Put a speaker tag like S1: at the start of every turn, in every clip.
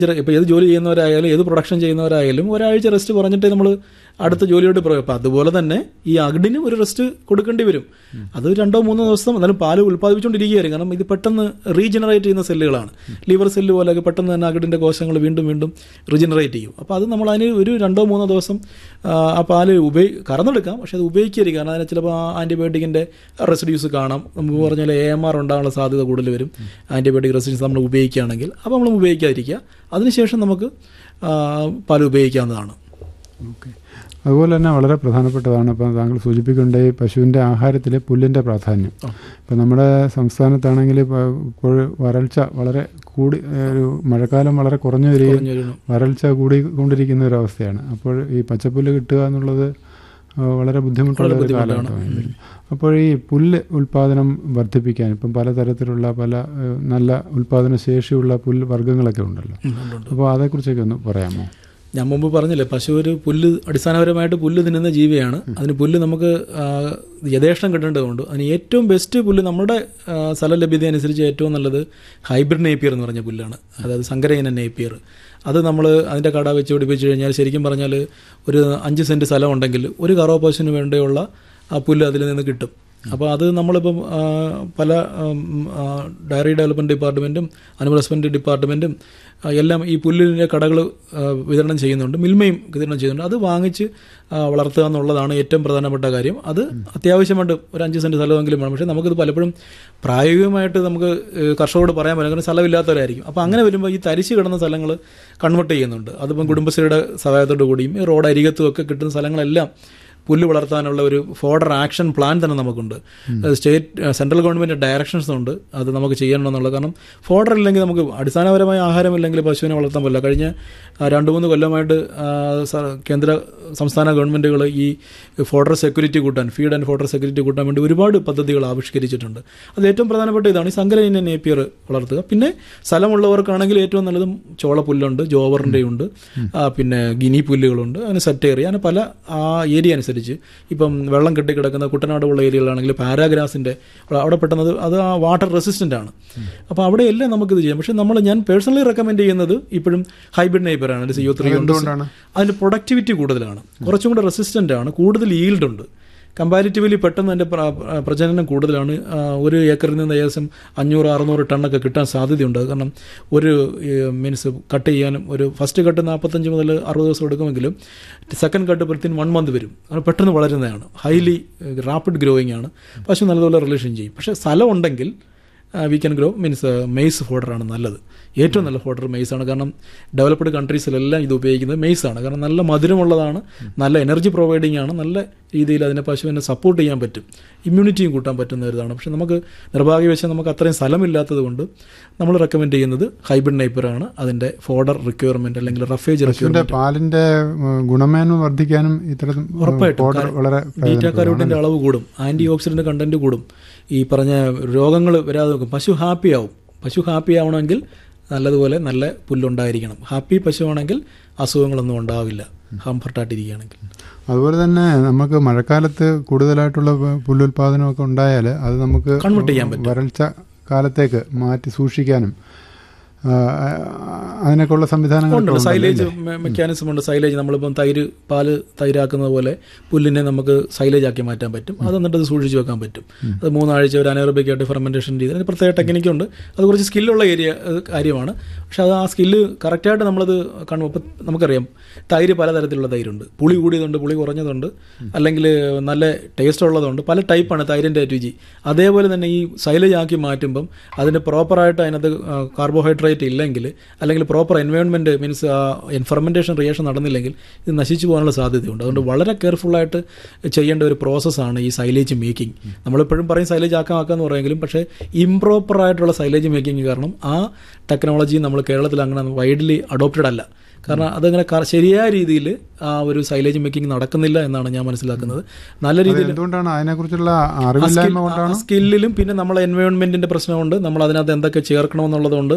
S1: ഇപ്പോൾ ഏത് ജോലി ചെയ്യുന്നവരായാലും ഏത് പ്രൊഡക്ഷൻ ചെയ്യുന്നവരായാലും ഒരാഴ്ച റെസ്റ്റ് പറഞ്ഞിട്ടേ നമ്മൾ അടുത്ത ജോലിയോട് പറയും അപ്പം അതുപോലെ തന്നെ ഈ അകിടിന് ഒരു റെസ്റ്റ് കൊടുക്കേണ്ടി വരും അത് രണ്ടോ മൂന്നോ ദിവസം എന്നാലും പാല് ഉൽപ്പാദിപ്പിച്ചുകൊണ്ടിരിക്കുകയായിരിക്കും കാരണം ഇത് പെട്ടെന്ന് റീജനറേറ്റ് ചെയ്യുന്ന സെല്ലുകളാണ് ലിവർ സെല്ല് പോലെയൊക്കെ പെട്ടെന്ന് തന്നെ അകിടിൻ്റെ കോശങ്ങൾ വീണ്ടും വീണ്ടും റീജനറേറ്റ് ചെയ്യും അപ്പോൾ അത് നമ്മൾ അതിന് ഒരു രണ്ടോ മൂന്നോ ദിവസം ആ, ആ പാല് ഉപയോഗി കറന്നെടുക്കാം പക്ഷേ അത് ഉപയോഗിക്കരുത് കാരണം അതിന് ചിലപ്പോൾ ആൻറ്റിബയോട്ടിക്കിൻ്റെ റെസിഡ്യൂസ് കാണാം നമുക്ക് പറഞ്ഞാൽ എ എം ആർ ഉണ്ടാകാനുള്ള സാധ്യത കൂടുതൽ വരും ആൻറ്റിബയോട്ടിക് റെസിഡ്യൂസ് നമ്മൾ ഉപയോഗിക്കുകയാണെങ്കിൽ അപ്പോൾ നമ്മൾ ഉപയോഗിക്കാതിരിക്കുക അതിനുശേഷം നമുക്ക് ആ, പാൽ ഉപയോഗിക്കാവുന്നതാണ്
S2: ഓക്കെ അതുപോലെ തന്നെ വളരെ പ്രധാനപ്പെട്ടതാണ് ഇപ്പം താങ്കൾ സൂചിപ്പിക്കേണ്ട ഈ പശുവിൻ്റെ ആഹാരത്തിലെ പുല്ലിൻ്റെ പ്രാധാന്യം ഇപ്പം നമ്മുടെ സംസ്ഥാനത്താണെങ്കിൽ ഇപ്പോൾ ഇപ്പോൾ വരൾച്ച വളരെ കൂടി ഒരു മഴക്കാലം വളരെ കുറഞ്ഞു വരികയും
S1: കുറഞ്ഞൊരു
S2: വരൾച്ച കൂടിക്കൊണ്ടിരിക്കുന്ന ഒരു അവസ്ഥയാണ് അപ്പോൾ ഈ പച്ചപ്പുല്ല് കിട്ടുക എന്നുള്ളത് ആ, വളരെ ബുദ്ധിമുട്ടുള്ള
S1: വളരെ
S2: ഒരു
S1: ബുദ്ധിമുട്ടാണ്.
S2: കാലഘട്ടമാണ് അപ്പോൾ ഈ പുല്ല് ഉൽപ്പാദനം വർദ്ധിപ്പിക്കാൻ ഇപ്പം പലതരത്തിലുള്ള പല ഏഹ്, നല്ല ഉൽപ്പാദന ശേഷിയുള്ള പുല്ല് വർഗ്ഗങ്ങളൊക്കെ ഉണ്ടല്ലോ
S1: ഉം, ഉണ്ട്, ഉണ്ട്.
S2: അപ്പോൾ അതേക്കുറിച്ചൊക്കെ ഒന്ന് പറയാമോ
S1: ഞാൻ മുമ്പ് പറഞ്ഞില്ലേ പശു ഒരു പുല്ല് അടിസ്ഥാനപരമായിട്ട് പുല്ല് തിന്നുന്ന ജീവിയാണ് അതിന് പുല്ല് നമുക്ക് ആ, യഥേഷ്ടം കിട്ടേണ്ടതുകൊണ്ട് അതിന് ഏറ്റവും ബെസ്റ്റ് പുല്ല് നമ്മുടെ ആ, സ്ഥല ലഭ്യത അനുസരിച്ച് ഏറ്റവും നല്ലത് ഹൈബ്രിഡ് നേപ്പിയർ എന്ന് പറഞ്ഞ പുല്ലാണ് അതായത് സങ്കരയിന നേപ്പിയർ അത് നമ്മൾ അതിൻ്റെ കട വെച്ച് പിടിപ്പിച്ച് കഴിഞ്ഞാൽ ശരിക്കും പറഞ്ഞാൽ ഒരു അഞ്ച് സെൻറ്റ് സ്ഥലം ഉണ്ടെങ്കിൽ ഒരു കറവ പശുവിന് വേണ്ടിയുള്ള ആ പുല്ല് അതിൽ നിന്ന് കിട്ടും അപ്പോൾ അത് നമ്മളിപ്പം ആ, പല ഉം, ആ, ഡയറി ഡെവലപ്മെൻറ്റ് ഡിപ്പാർട്ട്മെൻറ്റും അനിമൽ ഹസ്ബൻഡറി ഡിപ്പാർട്ട്മെൻറ്റും ആ, എല്ലാം ഈ പുല്ലിൻ്റെ കടകൾ വിതരണം ചെയ്യുന്നുണ്ട് മിൽമയും വിതരണം ചെയ്യുന്നുണ്ട് അത് വാങ്ങിച്ച് ആ, വളർത്തുക എന്നുള്ളതാണ് ഏറ്റവും പ്രധാനപ്പെട്ട കാര്യം അത് അത്യാവശ്യമായിട്ട് ഒരു അഞ്ച് സെൻറ്റ് സ്ഥലമെങ്കിലും വേണം പക്ഷേ നമുക്കിത് പലപ്പോഴും പ്രായോഗികമായിട്ട് നമുക്ക് ഏഹ്, കർഷകരോട് പറയാൻ പറ്റില്ല കാരണം സ്ഥലമില്ലാത്തവരായിരിക്കും അപ്പോൾ അങ്ങനെ വരുമ്പോൾ ഈ തരിശ് കിടന്ന സ്ഥലങ്ങൾ കൺവെർട്ട് ചെയ്യുന്നുണ്ട് അതിപ്പം കുടുംബശ്രീയുടെ സഹായത്തോടു കൂടിയും ഈ റോഡ് അരികത്തും ഒക്കെ കിട്ടുന്ന സ്ഥലങ്ങളെല്ലാം പുല്ല് വളർത്താനുള്ള ഒരു ഫോർഡർ ആക്ഷൻ പ്ലാൻ തന്നെ നമുക്കുണ്ട് സ്റ്റേറ്റ് സെൻട്രൽ ഗവൺമെൻറ് ഡയറക്ഷൻസ് ഉണ്ട് അത് നമുക്ക് ചെയ്യണമെന്നുള്ളത് കാരണം ഫോർഡർ ഇല്ലെങ്കിൽ നമുക്ക് അടിസ്ഥാനപരമായ ആഹാരമില്ലെങ്കിൽ പശുവിനെ വളർത്താൻ പറ്റില്ല കഴിഞ്ഞ ആ, രണ്ട് മൂന്ന് കൊല്ലമായിട്ട് ആ, സ- കേന്ദ്ര സംസ്ഥാന ഗവൺമെൻറ്റുകൾ ഈ ഫോർഡർ സെക്യൂരിറ്റി കൂട്ടാൻ ഫീഡ് ആൻഡ് ഫോർഡർ സെക്യൂരിറ്റി കൂട്ടാൻ വേണ്ടി ഒരുപാട് പദ്ധതികൾ ആവിഷ്കരിച്ചിട്ടുണ്ട് അത് ഏറ്റവും പ്രധാനപ്പെട്ട ഇതാണ് ഈ സങ്കര ഇനം നേപ്പിയർ വളർത്തുക പിന്നെ സ്ഥലമുള്ളവർക്കാണെങ്കിൽ ഏറ്റവും നല്ലതും ചോളപ്പുല്ലുണ്ട് ജോവറിൻ്റെ ഉണ്ട് ആ, പിന്നെ ഗിനി പുല്ലുകളുണ്ട് അങ്ങനെ സെറ്റേറിയ അങ്ങനെ പല ആ ഏരിയ അനുസരിച്ച് ഇപ്പം വെള്ളം കെട്ടിക്കിടക്കുന്ന കുട്ടനാട് ഉള്ള ഏരിയകളാണെങ്കിൽ പാരാഗ്രാസിൻ്റെ അവിടെ പെട്ടെന്ന് അത് അത് ആ വാട്ടർ റെസിസ്റ്റൻ്റ് ആണ് അപ്പോൾ അവിടെയെല്ലാം നമുക്കിത് ചെയ്യാം പക്ഷേ നമ്മൾ ഞാൻ പേഴ്സണലി റെക്കമെൻഡ് ചെയ്യുന്നത് ഇപ്പോഴും ഹൈബ്രിഡ് നൈപ്പറാണ് അതിൽ സിഒ ത്രീ ഉണ്ട്
S2: എന്തുകൊണ്ടാണ്
S1: അതിൻ്റെ പ്രൊഡക്ടിവിറ്റി കൂടുതലാണ് കുറച്ചും കൂടെ റെസിസ്റ്റൻ്റ് ആണ് കൂടുതൽ ഈൽഡ് ഉണ്ട് കമ്പാരിറ്റീവ്ലി പെട്ടെന്ന് അതിൻ്റെ പ്ര- പ്രജനനം കൂടുതലാണ് ആ, ഒരു ഏക്കറിൽ നിന്ന് ഏകദേശം അഞ്ഞൂറ് അറുന്നൂറ് ടണ്ണൊക്കെ കിട്ടാൻ സാധ്യതയുണ്ട് കാരണം ഒരു മീൻസ് കട്ട് ചെയ്യാനും ഒരു ഫസ്റ്റ് കട്ട് നാൽപ്പത്തഞ്ച് മുതൽ അറുപത് ദിവസം എടുക്കുമെങ്കിലും സെക്കൻഡ് കട്ട് പ്രത്യേകം വൺ മന്ത് വരും അത് പെട്ടെന്ന് വളരുന്നതാണ് ഹൈലി റാപ്പിഡ് ഗ്രോയിങ് ആണ് പശു നല്ലതുപോലെ റിലേഷൻ ചെയ്യും പക്ഷേ സ്ഥലം ഉണ്ടെങ്കിൽ we can grow means maize ഫോഡറാണ് നല്ലത് ഏറ്റവും നല്ല ഫോഡർ മെയ്സ് ആണ് കാരണം ഡെവലപ്ഡ് കൺട്രീസിലെല്ലാം ഇത് ഉപയോഗിക്കുന്നത് മെയ്സ് ആണ് കാരണം നല്ല മധുരമുള്ളതാണ് നല്ല എനർജി പ്രൊവൈഡിങ് ആണ് നല്ല രീതിയിൽ അതിനെ പശുവിനെ സപ്പോർട്ട് ചെയ്യാൻ പറ്റും ഇമ്മ്യൂണിറ്റിയും കൂട്ടാൻ പറ്റുന്ന ഒരു ഇതാണ് പക്ഷേ നമുക്ക് നിർഭാഗ്യവശാൽ നമുക്ക് അത്രയും സ്ഥലമില്ലാത്തത് കൊണ്ട് നമ്മൾ റെക്കമെൻഡ് ചെയ്യുന്നത് ഹൈബ്രിഡ് നൈപ്പറാണ് അതിൻ്റെ ഫോഡർ റിക്വയർമെൻറ്റ് അല്ലെങ്കിൽ റഫേജ്
S2: പശുവിന്റെ
S1: റിക്വയർമെൻറ്റ്
S2: പാലിന്റെ ഉം, ഗുണമേന്മ വർദ്ധിക്കാനും ഇത്തരം ഉം,
S1: ഉറപ്പായിട്ടും
S2: powder
S1: കാരണം
S2: വളരെ
S1: ബീറ്റ കരോട്ടിന്റെ അളവ് കൂടും ആന്റി ഓക്സിഡന്റ് കണ്ടന്റ് കൂടും ഈ പറഞ്ഞ രോഗങ്ങൾ വരാതെ നോക്കും പശു ഹാപ്പി ആവും പശു ഹാപ്പി ആവണമെങ്കിൽ നല്ലതുപോലെ നല്ല പുല്ലുണ്ടായിരിക്കണം ഹാപ്പി പശുവാണെങ്കിൽ അസുഖങ്ങളൊന്നും ഉണ്ടാവില്ല കംഫർട്ടായിട്ടിരിക്കുകയാണെങ്കിൽ
S2: അതുപോലെ തന്നെ നമുക്ക് മഴക്കാലത്ത് കൂടുതലായിട്ടുള്ള പ- പുല്ലുൽപാദനമൊക്കെ ഉണ്ടായാൽ അത് നമുക്ക്
S1: Convert ചെയ്യാൻ പറ്റും.
S2: വരൾച്ച കാലത്തേക്ക് മാറ്റി സൂക്ഷിക്കാനും ആ, അതിനൊക്കെയുള്ള സംവിധാനങ്ങൾ
S1: ഉണ്ട് സൈലേജ് മെക്കാനിസം ഉണ്ട് സൈലേജ് നമ്മളിപ്പം തൈര് പാല് തൈരാക്കുന്നത് പോലെ പുല്ലിനെ നമുക്ക് സൈലേജ് ആക്കി മാറ്റാൻ പറ്റും അത് എന്നിട്ട് അത് സൂക്ഷിച്ച് വെക്കാൻ പറ്റും അത് മൂന്നാഴ്ച ഒരു അനേറബിക് ആയിട്ട് ഫെർമെൻറ്റേഷൻ ചെയ്ത് അതിന് പ്രത്യേക ടെക്നിക്കുണ്ട് അത് കുറച്ച് സ്കില്ലുള്ള ഏരിയ കാര്യമാണ് പക്ഷെ അത് ആ സ്കില്ല് കറക്റ്റായിട്ട് നമ്മളത് കാണും ഇപ്പം നമുക്കറിയാം തൈര് പലതരത്തിലുള്ള തൈരുണ്ട് പുളി കൂടിയതുണ്ട് പുളി കുറഞ്ഞതുണ്ട് അല്ലെങ്കിൽ നല്ല ടേസ്റ്റ് ഉള്ളതുണ്ട് പല ടൈപ്പാണ് തൈരിൻ്റെ രുചി അതേപോലെ തന്നെ ഈ സൈലേജ് ആക്കി മാറ്റുമ്പം അതിന് പ്രോപ്പറായിട്ട് അതിനകത്ത് കാർബോഹൈഡ്രേറ്റ് ഇല്ലെങ്കിൽ അല്ലെങ്കിൽ proper environment means fermentation reaction നടന്നില്ലെങ്കിൽ ഇത് നശിച്ചു പോകാനുള്ള സാധ്യതയുണ്ട് അതുകൊണ്ട് വളരെ കെയർഫുള്ളായിട്ട് ചെയ്യേണ്ട ഒരു പ്രോസസ്സാണ് ഈ സൈലേജ് മേക്കിംഗ് നമ്മളിപ്പോഴും പറയും സൈലേജ് ആക്കാം ആക്കാം എന്ന് പറയുമെങ്കിലും പക്ഷേ ഇംപ്രോപ്പർ ആയിട്ടുള്ള സൈലേജ് മേക്കിംഗ് കാരണം ആ ടെക്നോളജി നമ്മൾ കേരളത്തിൽ അങ്ങനെ വൈഡ്ലി അഡോപ്റ്റഡ് അല്ല കാരണം അതങ്ങനെ ക- ശരിയായ രീതിയിൽ ആ ഒരു സൈലേജ് മേക്കിംഗ് നടക്കുന്നില്ല എന്നാണ് ഞാൻ മനസ്സിലാക്കുന്നത് നല്ല രീതിയിൽ
S2: എന്തുകൊണ്ടാണ് അതിനെക്കുറിച്ചുള്ള അറിവില്ലായ്മ കൊണ്ടാണ്
S1: സ്കില്ലിലും പിന്നെ നമ്മളെ എൻവയോൺമെന്റിന്റെ പ്രശ്നമുണ്ട് നമ്മൾ അതിനകത്ത് എന്തൊക്കെ ചേർക്കണമെന്നുള്ളതുകൊണ്ട് നമ്മളത്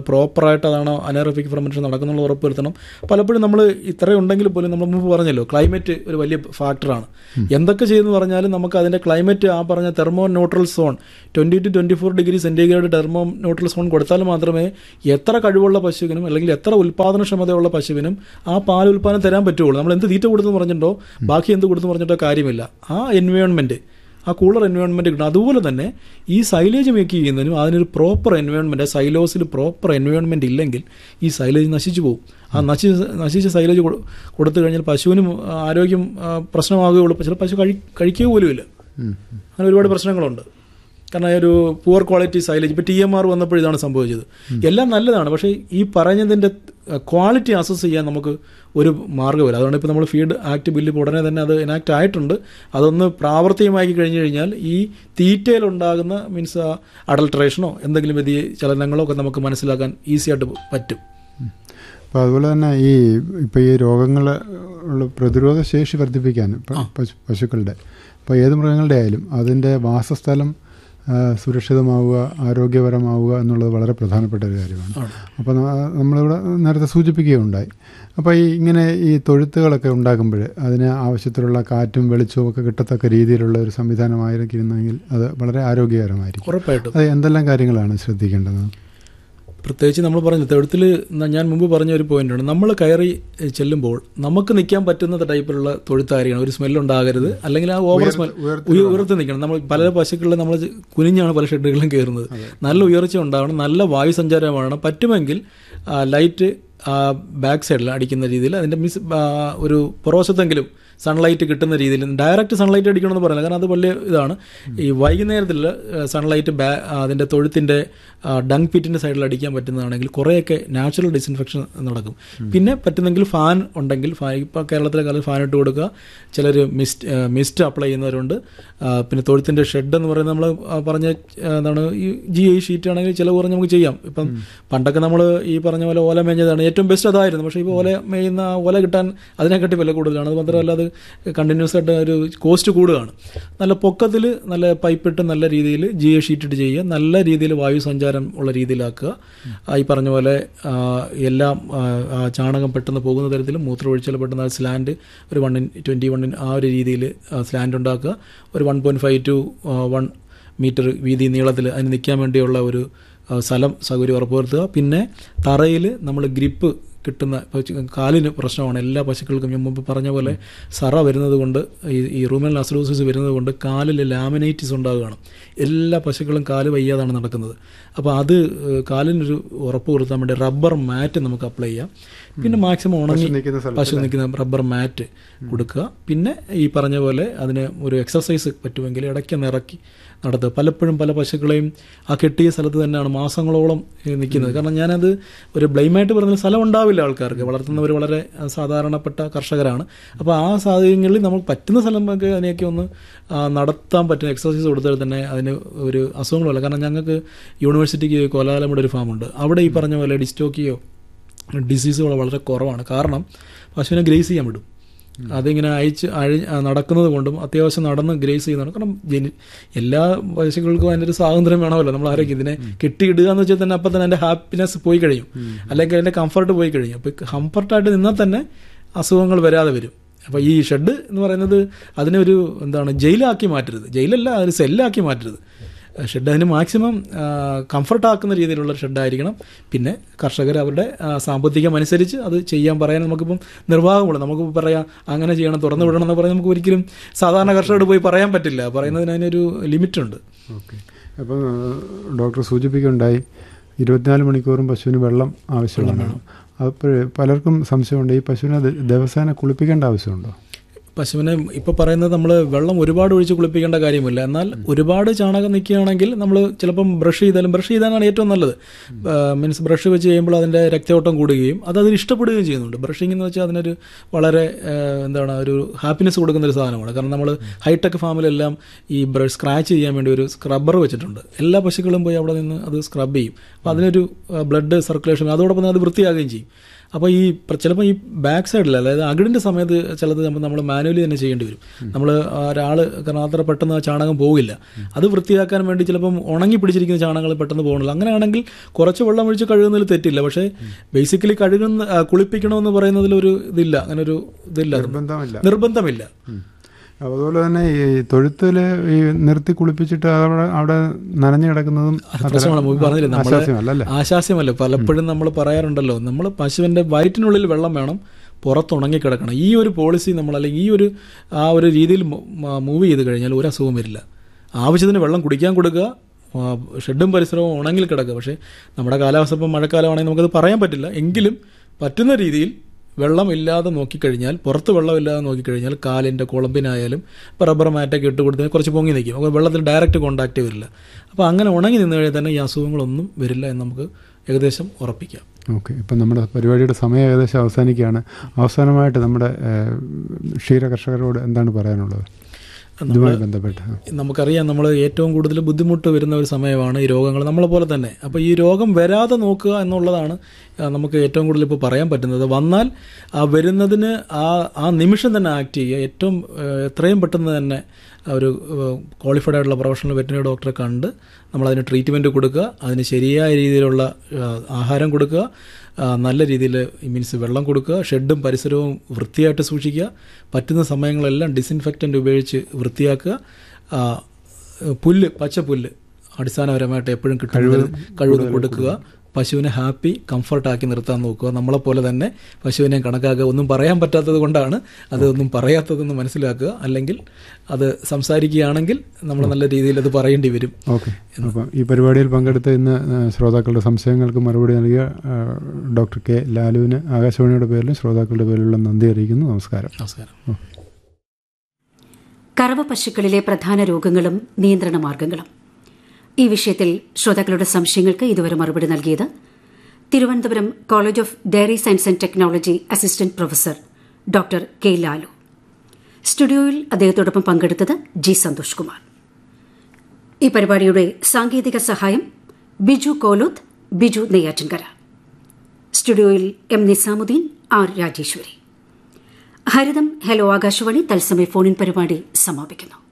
S1: പ്രോപ്പറായിട്ട് അതാണ് അനേറോബിക് ഫെർമെൻറ്റേഷൻ നടക്കുന്നുള്ള ഉറപ്പ് വരുത്തണം പലപ്പോഴും നമ്മൾ ഇത്രയും ഉണ്ടെങ്കിൽ പോലും നമ്മൾ മുമ്പ് പറഞ്ഞല്ലോ ക്ലൈമറ്റ് ഒരു വലിയ ഫാക്ടറാണ് എന്തൊക്കെ ചെയ്യുന്നു പറഞ്ഞാലും നമുക്ക് അതിൻ്റെ ക്ലൈമറ്റ് ആ പറഞ്ഞ thermo neutral zone twenty two twenty four degree centigrade thermo neutral zone കൊടുത്താൽ മാത്രമേ എത്ര കഴിവുള്ള പശുവിനും അല്ലെങ്കിൽ എത്ര ഉൽപ്പാദനക്ഷമതയുള്ള പശുവിനും ആ പാൽ ഉൽപ്പാദനം തരാൻ പറ്റുള്ളൂ നമ്മൾ എന്ത് തീറ്റ കൊടുത്തു പറഞ്ഞിട്ടോ ബാക്കി എന്ത് കൊടുത്തു പറഞ്ഞിട്ടോ കാര്യമില്ല ആ എൻവയോൺമെൻറ്റ് ആ കൂളർ എൻവയോൺമെൻറ്റ് കിട്ടണം അതുപോലെ തന്നെ ഈ സൈലേജ് മേക്ക് ചെയ്യുന്നതിനും അതിനൊരു പ്രോപ്പർ എൻവയോൺമെൻറ്റ് സൈലോസിൽ പ്രോപ്പർ എൻവയോൺമെൻറ്റ് ഇല്ലെങ്കിൽ ഈ സൈലേജ് നശിച്ചു പോകും ആ നശിച്ച നശിച്ച സൈലേജ് കൊടു- കൊടുത്തു കഴിഞ്ഞാൽ പശുവിനും ആ, ആരോഗ്യം ആ, പ്രശ്നമാകുകയുള്ളൂ ചില പശു കഴി കഴിക്കുക പോലുമില്ല അങ്ങനെ ഒരുപാട് പ്രശ്നങ്ങളുണ്ട് കാരണം ഈ ഒരു പുവർ ക്വാളിറ്റി സൈലേജ് ഇപ്പോൾ ടി എം ആർ വന്നപ്പോൾ ഇതാണ് സംഭവിച്ചത് എല്ലാം നല്ലതാണ് പക്ഷേ ഈ പറഞ്ഞതിൻ്റെ ക്വാളിറ്റി അസസ് ചെയ്യാൻ നമുക്ക് ഒരു മാർഗ്ഗമില്ല അതുകൊണ്ട് ഇപ്പോൾ നമ്മൾ ഫീഡ് ആക്ട് ബില്ല് ഇപ്പോൾ ഉടനെ തന്നെ അത് എനാക്ട് ആയിട്ടുണ്ട് അതൊന്ന് പ്രാവർത്തികമാക്കി കഴിഞ്ഞു കഴിഞ്ഞാൽ ഈ തീറ്റയിലുണ്ടാകുന്ന മീൻസ് അഡൾട്രേഷനോ എന്തെങ്കിലും വ്യതി ചലനങ്ങളോ ഒക്കെ നമുക്ക് മനസ്സിലാക്കാൻ ഈസി ആയിട്ട് പറ്റും
S2: അപ്പോൾ അതുപോലെ തന്നെ ഈ ഇപ്പോൾ ഈ രോഗങ്ങൾ ഉള്ള പ്രതിരോധ ശേഷി വർദ്ധിപ്പിക്കാൻ ഇപ്പം പശു പശുക്കളുടെ ഇപ്പോൾ ഏത് മൃഗങ്ങളുടെ ആയാലും അതിൻ്റെ വാസസ്ഥലം ആ, സുരക്ഷിതമാവുക ആരോഗ്യപരമാവുക എന്നുള്ളത് വളരെ പ്രധാനപ്പെട്ട ഒരു കാര്യമാണ്
S1: ആണ്.
S2: അപ്പോൾ ന- നമ്മളിവിടെ നേരത്തെ സൂചിപ്പിക്കുകയുണ്ടായി അപ്പോൾ ഈ ഇങ്ങനെ ഈ തൊഴുത്തുകളൊക്കെ ഉണ്ടാക്കുമ്പോൾ അതിന് ആവശ്യത്തിലുള്ള കാറ്റും വെളിച്ചവും ഒക്കെ കിട്ടത്തക്ക രീതിയിലുള്ള ഒരു സംവിധാനമായിരിക്കുന്നെങ്കിൽ അത് വളരെ ആരോഗ്യകരമായിരിക്കും
S1: ഉറപ്പായിട്ടും
S2: അത് എന്തെല്ലാം കാര്യങ്ങളാണ് ശ്രദ്ധിക്കേണ്ടത്
S1: പ്രത്യേകിച്ച് നമ്മൾ പറഞ്ഞു തൊഴുത്തിൽ ഞാൻ മുമ്പ് പറഞ്ഞ ഒരു പോയിന്റാണ് നമ്മൾ കയറി എ, ചെല്ലുമ്പോൾ നമുക്ക് നിൽക്കാൻ പറ്റുന്ന ടൈപ്പിലുള്ള തൊഴുത്തായിരിക്കണം ഒരു സ്മെൽ ഉണ്ടാകരുത് അല്ലെങ്കിൽ ആ ഓവർ സ്മെൽ ഉയർത്തി നിൽക്കണം നമ്മൾ പല പശുക്കളിൽ നമ്മൾ കുനിഞ്ഞാണ് പല ഷെഡുകളിലും കയറുന്നത് നല്ല ഉയർച്ച ഉണ്ടാവണം നല്ല വായു സഞ്ചാരമാണ് പറ്റുമെങ്കിൽ ആ, ലൈറ്റ് ബാക്ക് സൈഡിൽ അടിക്കുന്ന രീതിയിൽ അതിൻ്റെ മിസ് ആ, ഒരു പുറവശത്തെങ്കിലും സൺലൈറ്റ് കിട്ടുന്ന രീതിയിൽ ഡയറക്റ്റ് സൺലൈറ്റ് അടിക്കണമെന്ന് പറയുന്നത് കാരണം അത് വലിയ ഇതാണ് ഈ വൈകുന്നേരത്തിൽ സൺലൈറ്റ് ബാ അതിൻ്റെ തൊഴുത്തിൻ്റെ ഡങ് പിറ്റിൻ്റെ സൈഡിൽ അടിക്കാൻ പറ്റുന്നതാണെങ്കിൽ കുറേയൊക്കെ നാച്ചുറൽ ഡിസിൻഫെക്ഷൻ നടക്കും പിന്നെ പറ്റുന്നെങ്കിൽ ഫാൻ ഉണ്ടെങ്കിൽ ഫാൻ ഇപ്പോൾ കേരളത്തിലെ കാലത്ത് ഫാൻ ഇട്ട് കൊടുക്കുക ചിലർ മിസ്റ്റ് മിസ്റ്റ് അപ്ലൈ ചെയ്യുന്നവരുണ്ട് ആ, പിന്നെ തൊഴുത്തിൻ്റെ ഷെഡ് എന്ന് പറയുന്നത് നമ്മൾ പറഞ്ഞ ആ, എന്താണ് ഈ ജി ഐ ഷീറ്റ് ആണെങ്കിൽ ചിലവ് കുറഞ്ഞ് നമുക്ക് ചെയ്യാം ഇപ്പം പണ്ടൊക്കെ നമ്മൾ ഈ പറഞ്ഞ പോലെ ഓല മേഞ്ഞതാണ് ഏറ്റവും ബെസ്റ്റ് അതായിരുന്നു പക്ഷേ ഇപ്പോൾ ഓല മേയുന്ന ആ ഓല കിട്ടാൻ അതിനെക്കാട്ടി വില കൂടുതലാണ് അത് മാത്രമല്ല അത് കണ്ടിന്യൂസ് ആയിട്ട് ഒരു കോസ്റ്റ് കൂടുകയാണ് നല്ല പൊക്കത്തിൽ നല്ല പൈപ്പിട്ട് നല്ല രീതിയിൽ ജി എ ഷീറ്റ് ഇട്ട് ചെയ്യുക നല്ല രീതിയിൽ വായു സഞ്ചാരം ഉള്ള രീതിയിലാക്കുക ആ, ഈ പറഞ്ഞ പോലെ ആ, എല്ലാം ആ, ആ ചാണകം പെട്ടെന്ന് പോകുന്ന തരത്തിൽ മൂത്രമൊഴിച്ചാൽ പെട്ടെന്ന് ആ സ്ലാൻഡ് ഒരു one in twenty one in ആ ഒരു രീതിയിൽ സ്ലാൻഡ് ഉണ്ടാക്കുക ഒരു one point five to one metre വീതി നീളത്തിൽ അതിന് നിൽക്കാൻ വേണ്ടിയുള്ള ഒരു ആ, സ്ഥലം സൗകര്യം ഉറപ്പുവരുത്തുക പിന്നെ തറയിൽ നമ്മൾ ഗ്രിപ്പ് കിട്ടുന്ന ഇപ്പോൾ ചി- കാലിന് പ്രശ്നമാണ് എല്ലാ പശുക്കൾക്കും ഞാൻ മുമ്പ് പറഞ്ഞ പോലെ സറ വരുന്നത് കൊണ്ട് ഈ ഈ റൂമൽ അസ്ലോസിസ് വരുന്നത് കൊണ്ട് കാലിൽ ലാമിനൈറ്റിസ് ഉണ്ടാകുകയാണ് എല്ലാ പശുക്കളും കാല് വയ്യാതാണ് നടക്കുന്നത് അപ്പോൾ അത് ഏഹ്, കാലിനൊരു ഉറപ്പ് വരുത്താൻ വേണ്ടി റബ്ബർ മാറ്റ് നമുക്ക് അപ്ലൈ ചെയ്യാം പിന്നെ മാക്സിമം ഉണങ്ങി
S2: നിൽക്കുന്ന സ്ഥലത്ത്
S1: പശു നിൽക്കുന്ന റബ്ബർ മാറ്റ് കൊടുക്കുക പിന്നെ ഈ പറഞ്ഞ പോലെ അതിന് ഒരു എക്സസൈസ് പറ്റുമെങ്കിൽ ഇടയ്ക്കൊന്ന് ഇറക്കി നടത്തുക പലപ്പോഴും പല പശുക്കളെയും ആ കെട്ടിയ സ്ഥലത്ത് തന്നെയാണ് മാസങ്ങളോളം ഏഹ്, നിൽക്കുന്നത് കാരണം ഞാനത് ഒരു ബ്ലെയിമായിട്ട് പറയുന്ന സ്ഥലം ഉണ്ടാവില്ല ആൾക്കാർക്ക് വളർത്തുന്നവർ വളരെ ആ, സാധാരണപ്പെട്ട കർഷകരാണ് അപ്പോൾ ആ സാഹചര്യങ്ങളിൽ നമുക്ക് പറ്റുന്ന സ്ഥലമൊക്കെ അതിനെയൊക്കെ ഒന്ന് ആ, നടത്താൻ പറ്റുന്ന എക്സസൈസ് കൊടുത്താൽ തന്നെ അതിന് ഒരു അസുഖങ്ങളുമില്ല കാരണം ഞങ്ങൾക്ക് യൂണിവേഴ്സിറ്റിക്ക് കോലാലമുടെ ഒരു ഫാമുണ്ട് അവിടെ ഈ പറഞ്ഞ പോലെ ഡിസ്റ്റോക്കിയോ ഡിസീസുകൾ വളരെ കുറവാണ് കാരണം പശുവിനെ ഗ്രേസ് ചെയ്യാൻ വിടും അതിങ്ങനെ അയച്ച് അഴി ആ, നടക്കുന്നത് കൊണ്ടും അത്യാവശ്യം നടന്ന് ഗ്രേസ് ചെയ്യുന്നതാണ് കാരണം ജനി എല്ലാ പശുക്കൾക്കും അതിൻ്റെ ഒരു സ്വാതന്ത്ര്യം വേണമല്ലോ നമ്മൾ ആരൊക്കെ ഇതിനെ കെട്ടിയിടുക എന്ന് വെച്ചാൽ തന്നെ അപ്പം തന്നെ അതിൻ്റെ ഹാപ്പിനെസ് പോയി കഴിയും അല്ലെങ്കിൽ അതിൻ്റെ കംഫർട്ട് പോയി കഴിയും അപ്പോൾ കംഫർട്ടായിട്ട് നിന്നാൽ തന്നെ അസുഖങ്ങൾ വരാതെ വരും അപ്പോൾ ഈ ഷെഡ് എന്ന് പറയുന്നത് അതിനെ ഒരു എന്താണ് ജയിലാക്കി മാറ്റരുത് ജയിലല്ല അതൊരു സെല്ലാക്കി മാറ്റരുത് ഷെഡ് അതിന് മാക്സിമം കംഫർട്ടാക്കുന്ന രീതിയിലുള്ള ഷെഡായിരിക്കണം പിന്നെ കർഷകർ അവരുടെ ആ, സാമ്പത്തികം അനുസരിച്ച് അത് ചെയ്യാൻ പറയാൻ നമുക്കിപ്പം നിർവാഹമുള്ളൂ നമുക്ക് പറയാം അങ്ങനെ ചെയ്യണം തുറന്നു വിടണം എന്ന് പറയാൻ നമുക്ക് ഒരിക്കലും സാധാരണ കർഷകരോട് പോയി പറയാൻ പറ്റില്ല പറയുന്നതിന് അതിനൊരു ലിമിറ്റുണ്ട്
S2: ഓക്കെ അപ്പം ഡോക്ടർ സൂചിപ്പിക്കുകയുണ്ടായി ഇരുപത്തിനാല് മണിക്കൂറും പശുവിന് വെള്ളം ആവശ്യമാണ് അപ്പോൾ പലർക്കും സംശയമുണ്ട് ഈ പശുവിനെ ദ- ദിവസേന കുളിപ്പിക്കേണ്ട ആവശ്യമുണ്ടോ
S1: പശുവിനെ ഇപ്പോൾ പറയുന്നത് നമ്മൾ വെള്ളം ഒരുപാട് ഒഴിച്ച് കുളിപ്പിക്കേണ്ട കാര്യമില്ല എന്നാൽ ഒരുപാട് ചാണകം നിൽക്കുകയാണെങ്കിൽ നമ്മൾ ചിലപ്പം ബ്രഷ് ചെയ്താലും ബ്രഷ് ചെയ്താലാണ് ഏറ്റവും നല്ലത് മീൻസ് ബ്രഷ് വെച്ച് ചെയ്യുമ്പോൾ അതിൻ്റെ രക്തയോട്ടം കൂടുകയും അത് അതിന് ഇഷ്ടപ്പെടുകയും ചെയ്യുന്നുണ്ട് ബ്രഷിംഗ് എന്ന് വെച്ചാൽ അതിനൊരു വളരെ ആ, എന്താണ് ഒരു ഹാപ്പിനെസ് കൊടുക്കുന്ന ഒരു സാധനമാണ് കാരണം നമ്മൾ ഹൈടെക് ഫാമിലെല്ലാം ഈ ബ്രഷ് സ്ക്രാച്ച് ചെയ്യാൻ വേണ്ടി ഒരു സ്ക്രബ്ബർ വെച്ചിട്ടുണ്ട് എല്ലാ പശുക്കളും പോയി അവിടെ നിന്ന് അത് സ്ക്രബ് ചെയ്യും അപ്പോൾ അതിനൊരു ബ്ലഡ് സർക്കുലേഷൻ അതോടൊപ്പം തന്നെ അത് വൃത്തിയാകുകയും ചെയ്യും അപ്പോൾ ഈ ചിലപ്പോൾ ഈ ബാക്ക് സൈഡിൽ അതായത് അകിടിൻ്റെ സമയത്ത് ചിലത് നമ്മൾ മാനുവലി തന്നെ ചെയ്യേണ്ടി വരും നമ്മൾ ഒരാൾ കാരണം അത്ര പെട്ടെന്ന് ആ ചാണകം പോകില്ല അത് വൃത്തിയാക്കാൻ വേണ്ടി ചിലപ്പം ഉണങ്ങി പിടിച്ചിരിക്കുന്ന ചാണകങ്ങൾ പെട്ടെന്ന് പോകണില്ല അങ്ങനെയാണെങ്കിൽ കുറച്ച് വെള്ളം ഒഴിച്ച് കഴുകുന്നതിൽ തെറ്റില്ല പക്ഷേ ബേസിക്കലി കഴുകുന്ന ആ, കുളിപ്പിക്കണമെന്ന് പറയുന്നതിൽ ഒരു ഇതില്ല അങ്ങനെ ഒരു ഇതില്ല
S2: നിർബന്ധമില്ല
S1: നിർബന്ധമില്ല
S2: അതുപോലെ തന്നെ ഈ തൊഴുത്തിൽ ഈ നിർത്തി കുളിപ്പിച്ചിട്ട് അവിടെ അവിടെ നനഞ്ഞു കിടക്കുന്നതും അത്ര
S1: പ്രശ്നമാണ് മുമ്പ് പറഞ്ഞില്ലേ നമ്മള്
S2: ആശ്വാസ്യമല്ല അല്ലേ
S1: ആശാസ്യമല്ല പലപ്പോഴും നമ്മൾ പറയാറുണ്ടല്ലോ നമ്മൾ പശുവിൻ്റെ വയറ്റിനുള്ളിൽ വെള്ളം വേണം പുറത്തുണങ്ങി കിടക്കണം ഈ ഒരു പോളിസി നമ്മൾ അല്ലെങ്കിൽ ഈ ഒരു ആ ഒരു രീതിയിൽ മൂവ് ചെയ്ത് കഴിഞ്ഞാൽ ഒരു അസുഖവും വരില്ല ആവശ്യത്തിന് വെള്ളം കുടിക്കാൻ കൊടുക്കുക ആ, ഷെഡും പരിസരവും ഉണങ്ങിൽ കിടക്കുക പക്ഷേ നമ്മുടെ കാലാവസ്ഥ ഇപ്പം മഴക്കാലമാണെങ്കിൽ നമുക്കത് പറയാൻ പറ്റില്ല എങ്കിലും പറ്റുന്ന രീതിയിൽ വെള്ളം ഇല്ലാതെ നോക്കിക്കഴിഞ്ഞാൽ പുറത്ത് വെള്ളമില്ലാതെ നോക്കിക്കഴിഞ്ഞാൽ കാലിൻ്റെ കുളമ്പിനായാലും ഇപ്പോൾ റബ്ബർ മാറ്റൊക്കെ ഇട്ട് കൊടുത്താൽ കുറച്ച് പൊങ്ങി നിൽക്കും അപ്പോൾ വെള്ളത്തിൽ ഡയറക്റ്റ് കോണ്ടാക്റ്റ് വരില്ല അപ്പോൾ അങ്ങനെ ഉണങ്ങി നിന്ന് കഴിഞ്ഞാൽ തന്നെ ഈ അസുഖങ്ങളൊന്നും വരില്ല എന്ന് നമുക്ക് ഏകദേശം ഉറപ്പിക്കാം
S2: ഓക്കെ ഇപ്പം നമ്മുടെ പരിപാടിയുടെ സമയം ഏകദേശം അവസാനിക്കുകയാണ് അവസാനമായിട്ട് നമ്മുടെ ഏഹ്, ക്ഷീര കർഷകരോട് എന്താണ് പറയാനുള്ളത് ഇതുമായി ബന്ധപ്പെട്ട്
S1: നമുക്കറിയാം നമ്മൾ ഏറ്റവും കൂടുതൽ ബുദ്ധിമുട്ട് വരുന്ന ഒരു സമയമാണ് ഈ രോഗങ്ങൾ നമ്മളെ പോലെ തന്നെ അപ്പോൾ ഈ രോഗം വരാതെ നോക്കുക എന്നുള്ളതാണ് ആ, നമുക്ക് ഏറ്റവും കൂടുതൽ ഇപ്പോൾ പറയാൻ പറ്റുന്നത് വന്നാൽ ആ വരുന്നതിന് ആ ആ നിമിഷം തന്നെ ആക്ട് ചെയ്യുക ഏറ്റവും ആ, എത്രയും പെട്ടെന്ന് തന്നെ ഒരു ക്വാളിഫൈഡ് ആയിട്ടുള്ള പ്രൊഫഷണൽ വെറ്റിനറി ഡോക്ടറെ കണ്ട് നമ്മളതിന് ട്രീറ്റ്മെൻറ്റ് കൊടുക്കുക അതിന് ശരിയായ രീതിയിലുള്ള ആ, ആഹാരം കൊടുക്കുക ആ, നല്ല രീതിയിൽ മീൻസ് വെള്ളം കൊടുക്കുക ഷെഡും പരിസരവും വൃത്തിയായിട്ട് സൂക്ഷിക്കുക പറ്റുന്ന സമയങ്ങളെല്ലാം ഡിസിൻഫെക്റ്റൻ്റ് ഉപയോഗിച്ച് വൃത്തിയാക്കുക ആ, പുല്ല് പച്ച പുല്ല് അടിസ്ഥാനപരമായിട്ട് എപ്പോഴും കിട്ടുന്നത് കഴിവ് കൊടുക്കുക പശുവിനെ ഹാപ്പി കംഫർട്ടാക്കി നിർത്താൻ നോക്കുക നമ്മളെപ്പോലെ തന്നെ പശുവിനെ കണക്കാക്കുക ഒന്നും പറയാൻ പറ്റാത്തത് കൊണ്ടാണ് അത് ഒന്നും പറയാത്തതെന്ന് മനസ്സിലാക്കുക അല്ലെങ്കിൽ അത് സംസാരിക്കുകയാണെങ്കിൽ നമ്മൾ നല്ല രീതിയിൽ അത് പറയേണ്ടി വരും
S2: ഓക്കെ അപ്പം ഈ പരിപാടിയിൽ പങ്കെടുത്ത ഇന്ന് ഏഹ്, ശ്രോതാക്കളുടെ സംശയങ്ങൾക്ക് മറുപടി നൽകിയ ഏഹ്, ഡോക്ടർ കെ ലാലുവിന് ആകാശവാണിയുടെ പേരിലും ശ്രോതാക്കളുടെ പേരിലുള്ള നന്ദി അറിയിക്കുന്നു നമസ്കാരം
S1: നമസ്കാരം
S3: കറവ പശുക്കളിലെ പ്രധാന രോഗങ്ങളും നിയന്ത്രണ മാർഗങ്ങളും ഈ വിഷയത്തിൽ ശ്രോതാക്കളുടെ സംശയങ്ങൾക്ക് ഇതുവരെ മറുപടി നൽകിയത് Thiruvananthapuram college of dairy science and technology assistant professor doctor K Lalu സ്റ്റുഡിയോയിൽ അദ്ദേഹത്തോടൊപ്പം പങ്കെടുത്തത് ജി സന്തോഷ് കുമാർ ഈ പരിപാടിയുടെ സാങ്കേതിക സഹായം ബിജു കോലോത്ത് ബിജു നെയ്യാറ്റിൻകര സ്റ്റുഡിയോയിൽ M Nizamuddin R Rajeshwari Haritham hello Akashvani തത്സമയ ഫോണിൻ പരിപാടി സമാപിക്കുന്നു